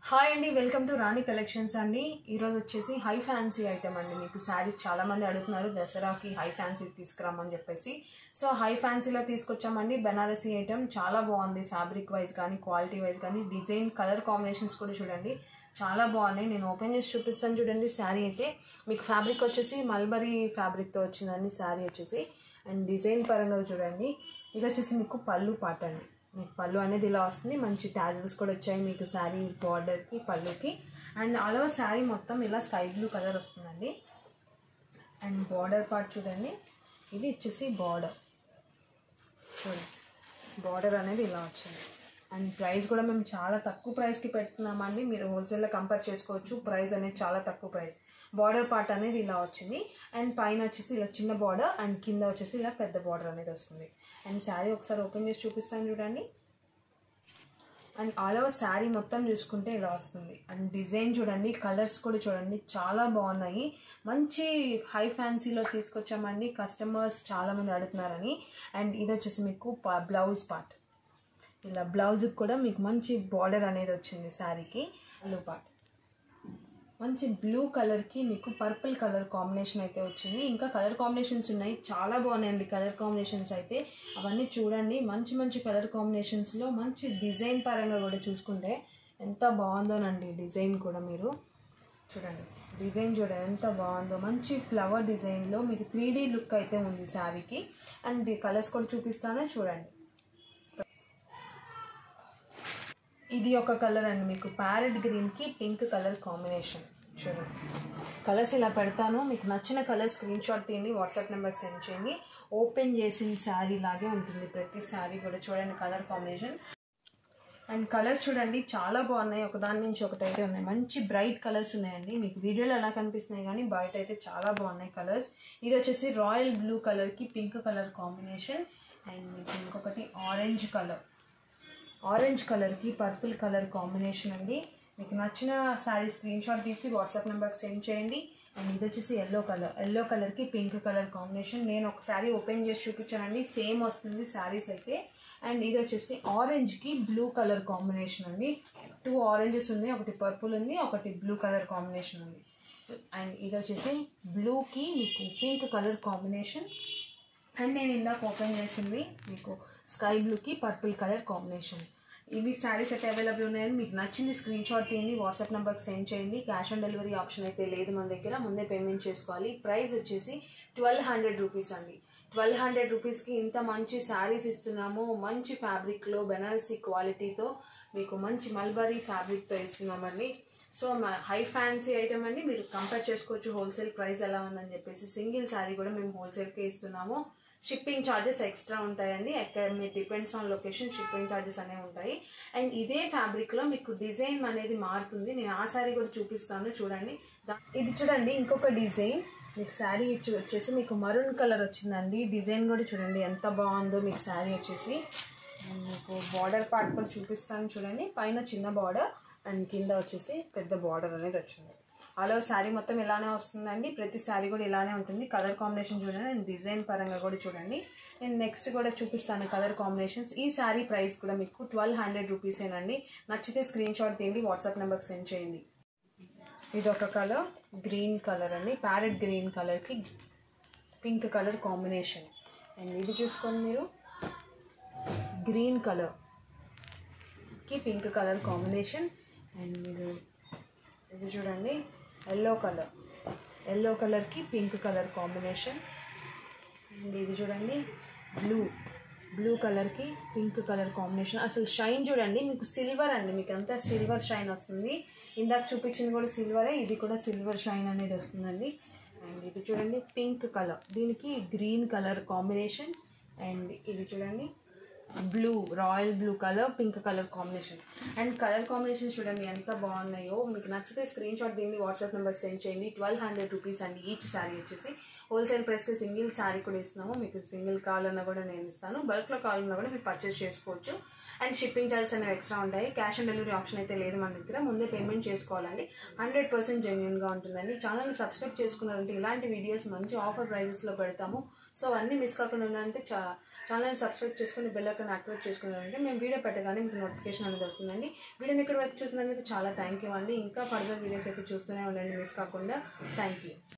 hi అండి welcome to Rani collections అండి ఈరోజు వచ్చేసి హై ఫ్యాన్సీ ఐటమ్ అండి మీకు శారీస్ చాలా మంది అడుగుతున్నారు దసరాకి హై ఫ్యాన్సీ తీసుకురామని చెప్పేసి సో హై ఫ్యాన్సీలో తీసుకొచ్చామండి బెనారసీ ఐటమ్ చాలా బాగుంది ఫ్యాబ్రిక్ వైజ్ కానీ క్వాలిటీ వైజ్ కానీ డిజైన్ కలర్ కాంబినేషన్స్ కూడా చూడండి చాలా బాగున్నాయి నేను ఓపెన్ చేసి చూపిస్తాను చూడండి శారీ అయితే మీకు ఫ్యాబ్రిక్ వచ్చేసి మల్బరీ ఫ్యాబ్రిక్తో వచ్చిందండి శారీ వచ్చేసి అండ్ డిజైన్ పరంగా చూడండి ఇది వచ్చేసి మీకు పళ్ళు పాట అండి మీకు పళ్ళు అనేది ఇలా వస్తుంది మంచి టాజల్స్ కూడా వచ్చాయి మీకు శారీ బార్డర్కి పళ్ళుకి అండ్ ఆల్ ఓవర్ శారీ మొత్తం ఇలా స్కై బ్లూ కలర్ వస్తుందండి అండ్ బార్డర్ పార్ట్ చూడండి ఇది వచ్చేసి బార్డర్ చూడండి బార్డర్ అనేది ఇలా వచ్చింది అండ్ ప్రైస్ కూడా మేము చాలా తక్కువ ప్రైస్కి పెడుతున్నామండి మీరు హోల్సేల్లో కంపేర్ చేసుకోవచ్చు ప్రైస్ అనేది చాలా తక్కువ ప్రైస్ బార్డర్ పార్ట్ అనేది ఇలా వచ్చింది అండ్ పైన వచ్చేసి ఇలా చిన్న బార్డర్ అండ్ కింద వచ్చేసి ఇలా పెద్ద బార్డర్ అనేది వస్తుంది అండ్ శారీ ఒకసారి ఓపెన్ చేసి చూపిస్తాను చూడండి అండ్ ఆల్ ఓవర్ శారీ మొత్తం చూసుకుంటే ఇలా వస్తుంది అండ్ డిజైన్ చూడండి కలర్స్ కూడా చూడండి చాలా బాగున్నాయి మంచి హై ఫ్యాన్సీలో తీసుకొచ్చామండి కస్టమర్స్ చాలామంది అడుగుతున్నారని అండ్ ఇది వచ్చేసి మీకు బ్లౌజ్ పార్ట్ ఇలా బ్లౌజ్కి కూడా మీకు మంచి బార్డర్ అనేది వచ్చింది శారీకి బ్లూ పార్ట్ మంచి బ్లూ కలర్కి మీకు పర్పుల్ కలర్ కాంబినేషన్ అయితే వచ్చింది ఇంకా కలర్ కాంబినేషన్స్ ఉన్నాయి చాలా బాగున్నాయండి కలర్ కాంబినేషన్స్ అయితే అవన్నీ చూడండి మంచి మంచి కలర్ కాంబినేషన్స్లో మంచి డిజైన్ పరంగా కూడా చూసుకుంటే ఎంత బాగుందోనండి డిజైన్ కూడా మీరు చూడండి డిజైన్ చూడండి ఎంత బాగుందో మంచి ఫ్లవర్ డిజైన్లో మీకు త్రీ లుక్ అయితే ఉంది శారీకి అండ్ కలర్స్ కూడా చూపిస్తానే చూడండి ఇది ఒక కలర్ అండి మీకు ప్యారెట్ గ్రీన్కి పింక్ కలర్ కాంబినేషన్ చూడండి కలర్స్ ఇలా పెడతాను మీకు నచ్చిన కలర్ స్క్రీన్ షాట్ తీయండి వాట్సాప్ నెంబర్కి సెండ్ చేయండి ఓపెన్ చేసిన శారీ లాగే ఉంటుంది ప్రతి శారీ కూడా చూడండి కలర్ కాంబినేషన్ అండ్ కలర్స్ చూడండి చాలా బాగున్నాయి ఒకదాని నుంచి ఒకటి అయితే ఉన్నాయి మంచి బ్రైట్ కలర్స్ ఉన్నాయండి మీకు వీడియోలో ఎలా కనిపిస్తున్నాయి కానీ బయట అయితే చాలా బాగున్నాయి కలర్స్ ఇది వచ్చేసి రాయల్ బ్లూ కలర్కి పింక్ కలర్ కాంబినేషన్ అండ్ మీకు ఇంకొకటి ఆరెంజ్ కలర్ ఆరెంజ్ కలర్కి పర్పుల్ కలర్ కాంబినేషన్ అండి మీకు నచ్చిన శారీ స్క్రీన్ షాట్ తీసి వాట్సాప్ నెంబర్కి సెండ్ చేయండి అండ్ ఇది వచ్చేసి ఎల్లో కలర్ ఎల్లో కలర్కి పింక్ కలర్ కాంబినేషన్ నేను ఒక శారీ ఓపెన్ చేసి చూపించానండి సేమ్ వస్తుంది శారీస్ అయితే అండ్ ఇది వచ్చేసి ఆరెంజ్కి బ్లూ కలర్ కాంబినేషన్ అండి టూ ఆరెంజెస్ ఉంది ఒకటి పర్పుల్ ఉంది ఒకటి బ్లూ కలర్ కాంబినేషన్ ఉంది అండ్ ఇది వచ్చేసి బ్లూకి మీకు పింక్ కలర్ కాంబినేషన్ అండ్ నేను ఇందాక ఓపెన్ చేసింది మీకు స్కై బ్లూకి పర్పుల్ కలర్ కాంబినేషన్ ఇవి శారీస్ అయితే అవైలబుల్ ఉన్నాయని మీకు నచ్చింది స్క్రీన్ షాట్ తీయండి వాట్సాప్ నెంబర్కి సెండ్ చేయండి క్యాష్ ఆన్ డెలివరీ ఆప్షన్ అయితే లేదు మన దగ్గర ముందే పేమెంట్ చేసుకోవాలి ప్రైస్ వచ్చేసి ట్వెల్వ్ హండ్రెడ్ రూపీస్ అండి ట్వెల్వ్ హండ్రెడ్ రూపీస్కి ఇంత మంచి శారీస్ ఇస్తున్నాము మంచి ఫ్యాబ్రిక్లో బెనారసీ క్వాలిటీతో మీకు మంచి మల్బరీ ఫ్యాబ్రిక్తో ఇస్తున్నామండి సో హై ఫ్యాన్సీ ఐటమ్ అండి మీరు కంపేర్ చేసుకోవచ్చు హోల్సేల్ ప్రైస్ ఎలా ఉందని చెప్పేసి సింగిల్ శారీ కూడా మేము హోల్సేల్కే ఇస్తున్నాము షిప్పింగ్ ఛార్జెస్ ఎక్స్ట్రా ఉంటాయండి ఎక్కడ మీ depends on location shipping charges అనేవి ఉంటాయి అండ్ ఇదే ఫ్యాబ్రిక్లో మీకు డిజైన్ అనేది మారుతుంది నేను ఆ శారీ కూడా చూపిస్తాను చూడండి ఇది చూడండి ఇంకొక డిజైన్ మీకు శారీ వచ్చేసి మీకు మరూన్ కలర్ వచ్చిందండి డిజైన్ కూడా చూడండి ఎంత బాగుందో మీకు శారీ వచ్చేసి మీకు బార్డర్ పార్ట్ కూడా చూపిస్తాను చూడండి పైన చిన్న బార్డర్ అండ్ కింద వచ్చేసి పెద్ద బార్డర్ అనేది వచ్చింది అలా శారీ మొత్తం ఇలానే వస్తుందండి ప్రతి శారీ కూడా ఇలానే ఉంటుంది కలర్ కాంబినేషన్ చూడండి అండ్ డిజైన్ పరంగా కూడా చూడండి నేను నెక్స్ట్ కూడా చూపిస్తాను కలర్ కాంబినేషన్స్ ఈ శారీ ప్రైస్ కూడా మీకు ట్వెల్వ్ హండ్రెడ్ రూపీసేనండి నచ్చితే స్క్రీన్ షాట్ తీయండి వాట్సాప్ నెంబర్కి సెండ్ చేయండి ఇది ఒక కలర్ గ్రీన్ కలర్ అండి ప్యారెట్ గ్రీన్ కలర్కి పింక్ కలర్ కాంబినేషన్ అండ్ ఇది చూసుకోండి మీరు గ్రీన్ కలర్కి పింక్ కలర్ కాంబినేషన్ అండ్ మీరు ఇది చూడండి ఎల్లో కలర్ ఎల్లో కలర్కి పింక్ కలర్ కాంబినేషన్ అండ్ ఇది చూడండి బ్లూ బ్లూ కలర్కి పింక్ కలర్ కాంబినేషన్ అసలు షైన్ చూడండి మీకు సిల్వర్ అండి మీకు అంతా సిల్వర్ షైన్ వస్తుంది ఇందాక చూపించింది కూడా సిల్వరే ఇది కూడా సిల్వర్ షైన్ అనేది వస్తుందండి అండ్ ఇది చూడండి పింక్ కలర్ దీనికి గ్రీన్ కలర్ కాంబినేషన్ అండ్ ఇది చూడండి blue royal blue colour pink colour combination and colour combination చూడండి ఎంత బాగున్నాయో మీకు నచ్చితే స్క్రీన్ షాట్ దీన్ని వాట్సాప్ నెంబర్ సెండ్ చేయండి ట్వెల్వ్ హండ్రెడ్ రూపీస్ అండి ఈచ్ శారీ వచ్చేసి హోల్సేల్ ప్రైస్కి సింగిల్ శారీ కూడా ఇస్తున్నాము మీకు సింగిల్ కావాలన్నా కూడా నేను ఇస్తాను బల్క్లో కావాలన్నా కూడా మీరు పర్చేస్ చేసుకోవచ్చు అండ్ షిప్పింగ్ ఛార్జెస్ అనేవి ఎక్స్ట్రా ఉంటాయి క్యాష్ ఆన్ డెలివరీ ఆప్షన్ అయితే లేదు మన దగ్గర ముందే పేమెంట్ చేసుకోవాలండి హండ్రెడ్ పర్సెంట్ జెన్యున్గా ఉంటుందండి ఛానల్ని సబ్స్క్రైబ్ చేసుకున్నారంటే ఇలాంటి వీడియోస్ మంచి ఆఫర్ ప్రైజెస్లో పెడతాము సో అన్నీ మిస్ కాకుండా ఉండాలంటే చా ఛానల్ని సబ్స్క్రైబ్ చేసుకుని బెల్ ఐకాన్ యాక్టివేట్ చేసుకున్నారంటే మేము వీడియో పెట్టగానే మీకు నోటిఫికేషన్ అనేది వస్తుందండి వీడియోని ఇక్కడ వరకు చూసినందుకు చాలా థ్యాంక్ యూ అండి ఇంకా ఫర్దర్ వీడియోస్ అయితే చూస్తూనే ఉండండి మిస్ కాకుండా థ్యాంక్ యూ